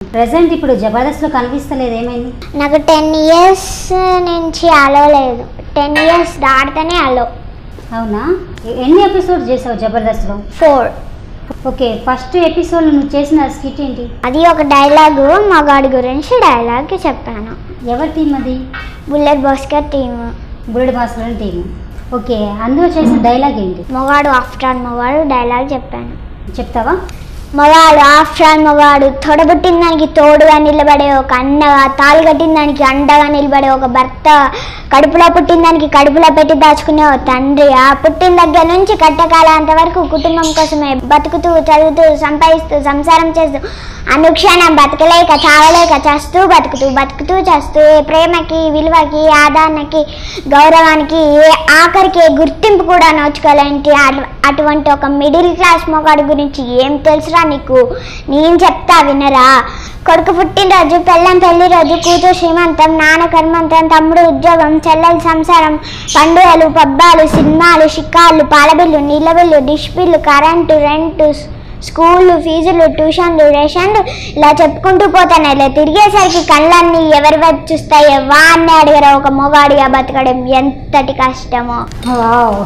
Present ఇప్పుడు జబర్దస్త్లో కనిపిస్తలేదు ఏమైంది నాకు టెన్ ఇయర్స్ నుంచి అలో లేదు టెన్ ఇయర్స్ దాటితేనే అలో అవునా ఎ- ఎన్ని ఎపిసోడ్స్ చేసావు జబర్దస్త్లో ఫోర్ ఓకే ఫస్ట్ ఎపిసోడ్ నువ్వు చేసిన స్కిట్ ఏంటి అది ఒక డైలాగు మగాడి గురించి డైలాగ్ చెప్పాను ఎవరి టీం అది bullet Bhaskar team bullet Bhaskar team okay అందులో చేసిన డైలాగ్ ఏంటి మగాడు ఆఫ్టర్ ఆల్ మగాడు డైలాగ్ చెప్పాను చెప్తావా మగాడు ఆఫ్టర్ ఆల్ మగాడు తొడబుట్టిన దానికి తోడుగా నిలబడే ఒక అన్నగా తాళి కట్టిన దానికి అండగా నిలబడే ఒక భర్త కడుపులో పుట్టిన దానికి కడుపులో పెట్టి దాచుకునే ఒక తండ్రి ఆ పుట్టిన దగ్గర నుంచి కట్టకాలంత వరకు కుటుంబం కోసమే బతుకుతూ చదువుతూ సంపాదిస్తూ సంసారం చేస్తూ అనుక్షణం బతకలేక చావలేక చస్తూ బతుకుతూ బతుకుతూ చస్తూ ఏ ప్రేమకి విలువకి ఆదరణకి గౌరవానికి ఏ ఆఖరికి ఏ గుర్తింపు కూడా నోచుకోలేంటి అటు- అటువంటి ఒక మిడిల్ క్లాస్ మొగాడు గురించి ఏం తెలుసురా నీకు నేను చెప్తా వినరా కొడుకు పుట్టినరోజు పెళ్ళం పెళ్లి రోజు కూతురు శ్రీమంతం నాన్న కర్మంతం తమ్ముడు ఉద్యోగం చెల్లెలు సంసారం పండుగలు పబ్బాలు సినిమాలు షికార్లు పాలబిల్లు నీళ్ళ bill dish bill current rent స్కూళ్ళు ఫీజులు ట్యూషన్లు రేషన్లు ఇలా చెప్పుకుంటూ పోతాను ఇలా తిరిగేసరికి కళ్ళన్నీ ఎవరి వైపు చూస్తాయో వాడిని అడిగరా ఒక మొగాడిగా బతకడం ఎంతటి కష్టమో వావ్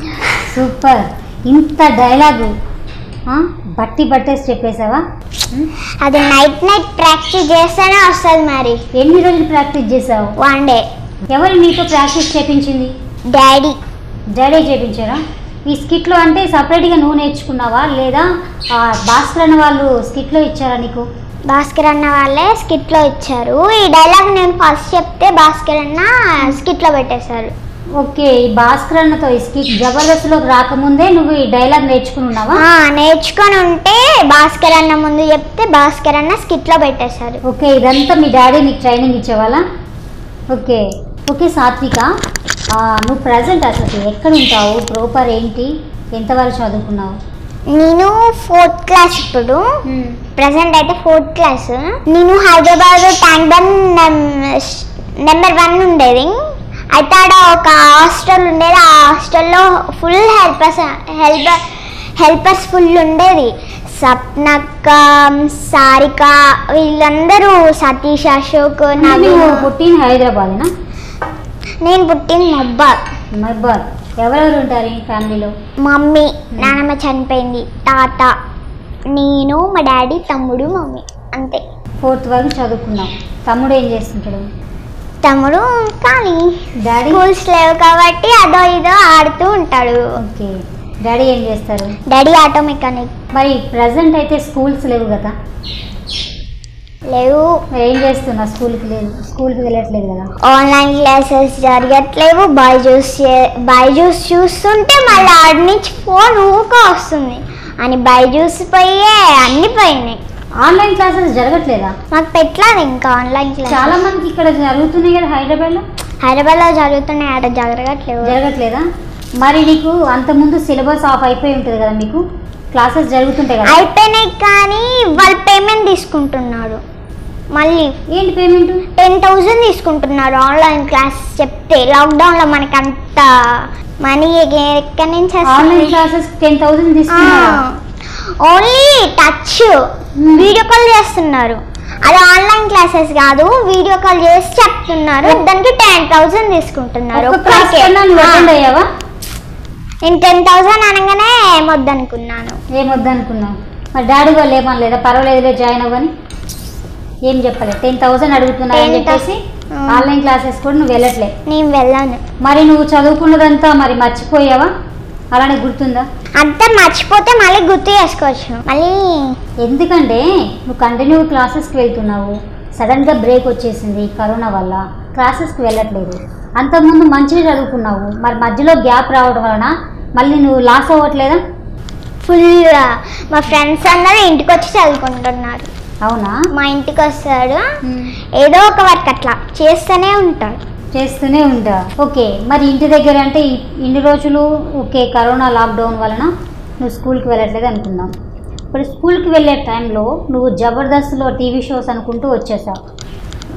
సూపర్ ఇంత డైలాగు ఆ, బట్టి బట్టేసి చెప్పేసావా ఉమ్, అది నైట్ నైట్ ప్రాక్టీస్ చేస్తేనే వస్తుంది మరి ఎన్ని రోజులు ప్రాక్టీస్ చేసావు వన్ డే ఎవరు నీతో ప్రాక్టీస్ చేపించింది డాడీ డాడీ చేపించారా ఈ స్కిట్లో అంటే సపరేట్గా నువ్వు నేర్చుకున్నావా లేదా ఆ భాస్కర్ అన్న వాళ్ళు స్కిట్లో ఇచ్చారా నీకు భాస్కర్ అన్న వాళ్ళే స్కిట్లో ఇచ్చారు ఈ డైలాగ్ నేను ఫస్ట్ చెప్తే భాస్కర్ అన్న స్కిట్లో పెట్టేశారు ఓకే ఈ భాస్కర్ అన్నతో ఈ స్కిట్ జబర్దస్త్లోకి రాకముందే నువ్వు ఈ డైలాగ్ నేర్చుకుని ఉన్నావా ఆ, నేర్చుకొని ఉంటే భాస్కర్ అన్న ముందు చెప్తే భాస్కర్ అన్న స్కిట్లో పెట్టేశారు ఓకే ఇదంతా మీ డాడీ నీకు ట్రైనింగ్ ఇచ్చేవాళ్ళా ఓకే ఓకే సాత్విక ఆ, నువ్వు ప్రజెంట్ అసలు ఎక్కడ ఉంటావు ప్రోపర్ ఏంటి ఎంతవరకు చదువుకున్నావు నేను ఫోర్త్ క్లాస్ ఇప్పుడు ప్రజెంట్ అయితే ఫోర్త్ క్లాస్ నేను Hyderabad tank bund number one ఉండేది అయితే ఆడ ఒక హాస్టల్ ఉండేది ఆ హాస్టల్లో full helpers help helpers full ఉండేది సప్నక్క సారిక వీళ్ళందరూ సతీష్ అశోక్ నువ్వు నవీన్ పుట్టిన హైదరాబాదేనా నేను పుట్టింది మబ్బాద్ మహబాద్ ఎవరెవరు ఉంటారు ఈ ఫ్యామిలీలో మమ్మీ నానమ్మ చనిపోయింది తాత నేను మా డాడీ తమ్ముడు మమ్మీ అంతే ఫోర్త్ వరకు చదువుకున్నావు తమ్ముడు ఏం చేస్తుంటాడు తమ్ముడు కానీ డాడీ స్కూల్స్ లేవు కాబట్టి అదో ఇదో ఆడుతూ ఉంటాడు ఓకే డాడీ ఏం చేస్తారు డాడీ ఆటో మెకానిక్ మరి ప్రజెంట్ అయితే స్కూల్స్ లేవు కదా లేవు మరి ఏం చేస్తున్నా స్కూల్కి లేదు స్కూల్కి వెళ్ళట్లేదు కదా ఆన్లైన్ క్లాసెస్ జరగట్లేవు బైజూస్ బైజూస్ చూస్తుంటే మళ్ళీ ఆడి నుంచి ఫోన్ ఊక వస్తుంది అని బైజూస్ పోయే అన్ని పోయినాయి ఆన్లైన్ క్లాసెస్ జరగట్లేదా మాకు పెట్టలేదు ఇంకా ఆన్లైన్ క్లాస్ చాలా మందికి ఇక్కడ జరుగుతున్నాయి కదా హైదరాబాద్లో హైదరాబాద్లో జరుగుతున్నాయి ఆడ జరగట్లేవు జరగట్లేదా మరి నీకు అంతకుముందు సిలబస్ ఆఫ్ అయిపోయి ఉంటుంది కదా మీకు క్లాసెస్ జరుగుతుంటాయి కదా అయిపోయినాయి కానీ వాళ్ళు పేమెంట్ తీసుకుంటున్నారు మళ్ళీ ఏంటి పేమెంట్ టెన్ థౌజండ్ తీసుకుంటున్నారు ఆన్లైన్ క్లాస్ చెప్తే లాక్డౌన్లో మనకి అంత మనీ ఎక్కడి నుంచి ఆన్లైన్ క్లాసెస్ టెన్ థౌసండ్ తీసుకున్నారా only touch Hmm. Video call చేస్తున్నారు అది ఆన్లైన్ క్లాసెస్ కాదు వీడియో కాల్ చేసి చెప్తున్నారు దానికి టెన్ థౌసండ్ తీసుకుంటున్నారు ఒక్క క్లాస్ ఒక్కరికే. కన్నా నువ్వు ఆ. అటెండ్ అయ్యావా నేను టెన్ థౌసండ్ అనగానే ఏమొద్దనుకున్నాను ఏమొద్దనుకున్నావు మరి డాడీ వాళ్ళు ఏమనలేదా పర్వాలేదులే జాయిన్ అవ్వని ఏం చెప్పలేదు టెన్ థౌసండ్ అడుగుతున్నావు అని 10,000 చెప్పేసి Hmm. ఆన్లైన్ క్లాసెస్ కూడా నువ్వు వెళ్ళట్లే నేను వెళ్ళాను మరి నువ్వు చదువుకున్నదంతా మరి మర్చిపోయావా అలానే గుర్తుందా అంతా మర్చిపోతే మళ్ళీ గుర్తు చేసుకోవచ్చు మళ్ళీ ఎందుకంటే నువ్వు కంటిన్యూ క్లాసెస్కి వెళ్తున్నావు సడన్గా బ్రేక్ వచ్చేసింది కరోనా వల్ల క్లాసెస్కి వెళ్ళట్లేదు అంతకుముందు మంచిగా చదువుకున్నావు మరి మధ్యలో గ్యాప్ రావడం వలన మళ్ళీ నువ్వు లాస్ అవ్వట్లేదా ఫుల్ మా ఫ్రెండ్స్ అందరూ ఇంటికి వచ్చి చదువుకుంటున్నారు అవునా మా ఇంటికి వస్తాడు ఏదో ఒక వర్క్ అట్లా చేస్తూనే ఉంటాడు చేస్తూనే ఉంటా ఓకే మరి ఇంటి దగ్గర అంటే ఈ- ఇన్ని రోజులు ఓకే కరోనా లాక్డౌన్ వలన నువ్వు స్కూల్కి వెళ్ళట్లేదు అనుకుందాం ఇప్పుడు స్కూల్కి వెళ్ళే టైంలో నువ్వు జబర్దస్త్లో టీవీ షోస్ అనుకుంటూ వచ్చేసావు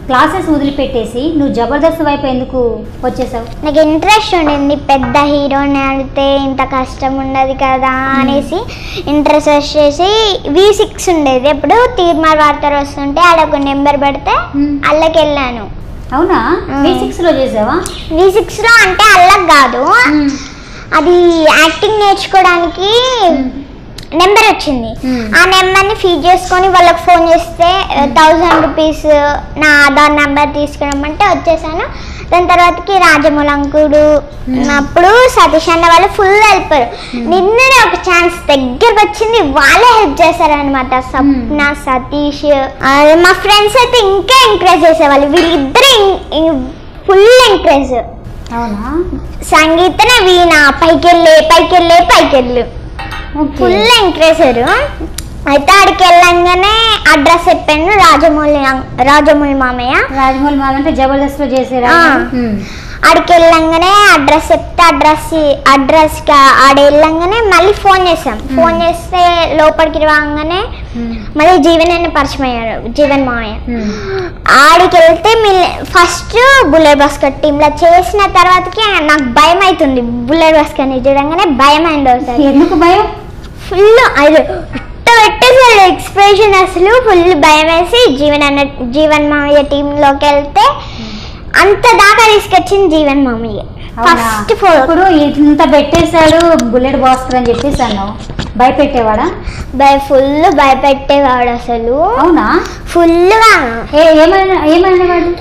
క్లాసెస్ వదిలిపెట్టేసి నువ్వు జబర్దస్త్ వైపు ఎందుకు వచ్చేసావు నాకు ఇంట్రెస్ట్ ఉండింది పెద్ద హీరోని ఆడితే ఇంత కష్టం ఉండదు కదా అనేసి ఇంట్రెస్ట్ వచ్చేసి వి సిక్స్ ఉండేది ఎప్పుడు తీర్మార్ వార్తలు వస్తుంటే ఆడ ఒక నెంబర్ పెడితే Hmm. అల్లకి వెళ్ళాను అవునా Hmm. బీ సిక్స్లో చేసావా వి సిక్స్లో అంటే అల్లకి కాదు అది యాక్టింగ్ నేర్చుకోవడానికి నెంబర్ వచ్చింది Hmm. ఆ నెంబర్ని ఫీడ్ చేసుకొని వాళ్ళకి ఫోన్ చేస్తే థౌజండ్ రూపీస్ నా ఆధార్ నెంబర్ తీసుకురమ్మంటే వచ్చేసాను దాని తర్వాతకి రాజమూలంకుడు అప్పుడు సతీష్ అన్న వాళ్ళు ఫుల్ హెల్ప్ నిన్ననే ఒక ఛాన్స్ దగ్గరకు వచ్చింది వాళ్ళే హెల్ప్ చేశారనమాట సప్న సతీష్ ఆ, మా ఫ్రెండ్స్ అయితే ఇంకా ఎంకరేజ్ చేసేవాళ్ళు వీళ్ళిద్దరు ఫుల్ ఎంకరేజ్ అవునా సంగీతనే వీణ పైకెళ్ళే పైకెళ్ళే పైకెళ్ళు ఓకే ఫుల్ ఎంకరేజర్ అయితే ఆడికి వెళ్ళంగానే అడ్రస్ చెప్పాను రాజమౌళి అం- రాజమౌళి మామయ్య రాజమౌళి మామ అంటే జబర్దస్త్ లో చేసేరా ఆ. ఉమ్. ఆడికి వెళ్ళంగానే అడ్రస్ చెప్తే అడ్రస్ అడ్రస్ ఆడ వెళ్ళంగానే మళ్ళీ ఫోన్ చేసాం ఫోన్ చేస్తే లోపలికి రాగానే ఉమ్. మళ్ళీ జీవన్ అని పరిచయం అయ్యారు జీవన్ మామయ్య ఉమ్. ఆడికి వెళ్తే ఫస్ట్ బుల్లెట్ బాస్కెట్ టీంలో చేసిన తర్వాతకి నాకు భయం అవుతుంది బుల్లెట్ బాస్కెట్ చూడంగానే భయం అయింది ఒకసారి ఎందుకు భయం ఫుల్ అది ఇట్ట పెట్టేసాడు ఎక్స్ప్రెషన్ అసలు ఫుల్ భయం వేసి జీవన్ అన్న జీవన్ మామయ్య టీంలోకి వెళ్తే అంత దాకా తీసుకొచ్చింది జీవన్ మామయ్య అవునా? ఫస్ట్ ఫోర్ ఇప్పుడు ఇంత పెట్టేశాడు బుల్లెట్ బాస్కర్ అని చెప్పేసి అన్నావు భయపెట్టేవాడా భయ ఫుల్ భయపెట్టేవాడు అసలు అవునా ఫుల్గా ఏ ఏమైనా ఏమనేవాడు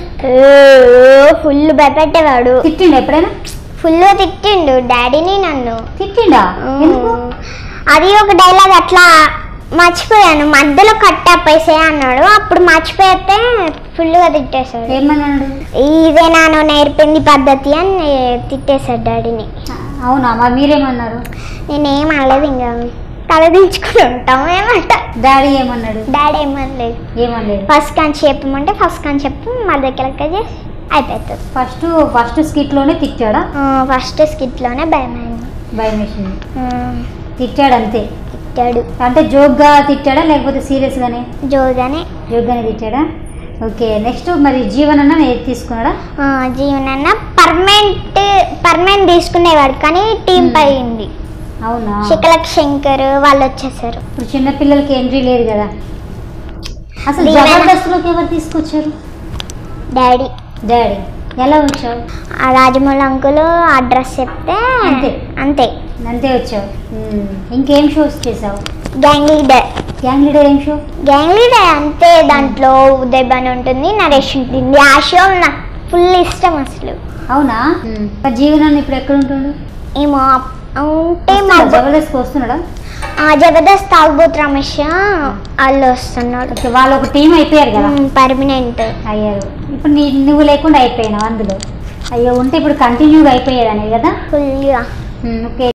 ఫుల్ భయపెట్టేవాడు తిట్టిండు ఎప్పుడైనా ఫుల్ తిట్టిండు డాడీని నన్ను తిట్టిండా ఎందుకు అది ఒక డైలాగ్ అట్లా మర్చిపోయాను మధ్యలో కట్ ఆపేసే అన్నాడు అప్పుడు మర్చిపోతే ఫుల్గా తిట్టేశాడు ఏమన్నాడు ఇదే నాను నేర్పింది పద్ధతి అని తిట్టేశాడు డాడీని అవునా మరి మీరేమన్నారు నేనేం అనలేదు ఇంకా తల దించుకుని ఉంటాం ఏమంట డాడీ ఏమన్నాడు డాడీ ఏమనలేదు ఏమనలేదు ఫస్ట్ కానీ చెప్పమంటే ఫస్ట్ కానీ చెప్పు మా దగ్గర చేసి అయిపోతుంది ఫస్ట్ ఫస్ట్ స్కిట్ లోనే తిట్టాడా ఫస్ట్ స్కిట్లోనే భయమైంది భయం వేసింది ఆ, తిట్టాడు అంతే తిట్టాడు అంటే జోక్ గా తిట్టాడా లేకపోతే సీరియస్ గానే జోగానే జోక్ గానే తిట్టాడా ఓకే నెక్స్ట్ మరి జీవన్ అన్న నేను తీసుకున్నాడా ఆ, జీవన్ అన్న పర్మనెంట్ పర్మనెంట్ తీసుకునేవాడు కానీ టీం Hmm. పైంది అవునా శిఖలక్ శంకర్ వాళ్ళు వచ్చేసారు ఇప్పుడు చిన్న పిల్లలకి ఎంట్రీ లేదు కదా అసలు దీవెన. జబర్దస్త్లోకి ఎవరు తీసుకొచ్చారు డాడీ డాడీ ఎలా వచ్చావు ఆ రాజమౌళి అంకుల్ అడ్రస్ చెప్తే అంతే. అంతే అంతే వచ్చావు మ్మ్. ఇంకేం షోస్ చేసావు గ్యాంగ్ లీడర్ గ్యాంగ్ లీడర్ ఏం షో గ్యాంగ్ లీడర్ అంతే దాంట్లో ఉదయ్ బన్ ఉంటుంది నరేష్ ఉంటుంది ఆ షో నాకు ఫుల్ ఇష్టం అసలు అవునా మరి జీవనాన్ని ఇప్పుడు ఎక్కడ ఉంటుండు ఏమో అప్- ఉంటే మా వస్తున్నాడా? జబర్దస్త్కి వస్తున్నాడా ఆ జబర్దస్త్ తాగుబోతు రమేష్ వాళ్ళు వస్తున్నాడు ఓకే వాళ్ళు ఒక టీం అయిపోయారు కదా పర్మనెంట్ అయ్యారు ఇప్పుడు నీ నువ్వు లేకుండా అయిపోయినావు అందులో అయ్యో ఉంటే ఇప్పుడు కంటిన్యూగా అయిపోయాడు అనేది కదా ఫుల్గా మ్మ్. ఓకే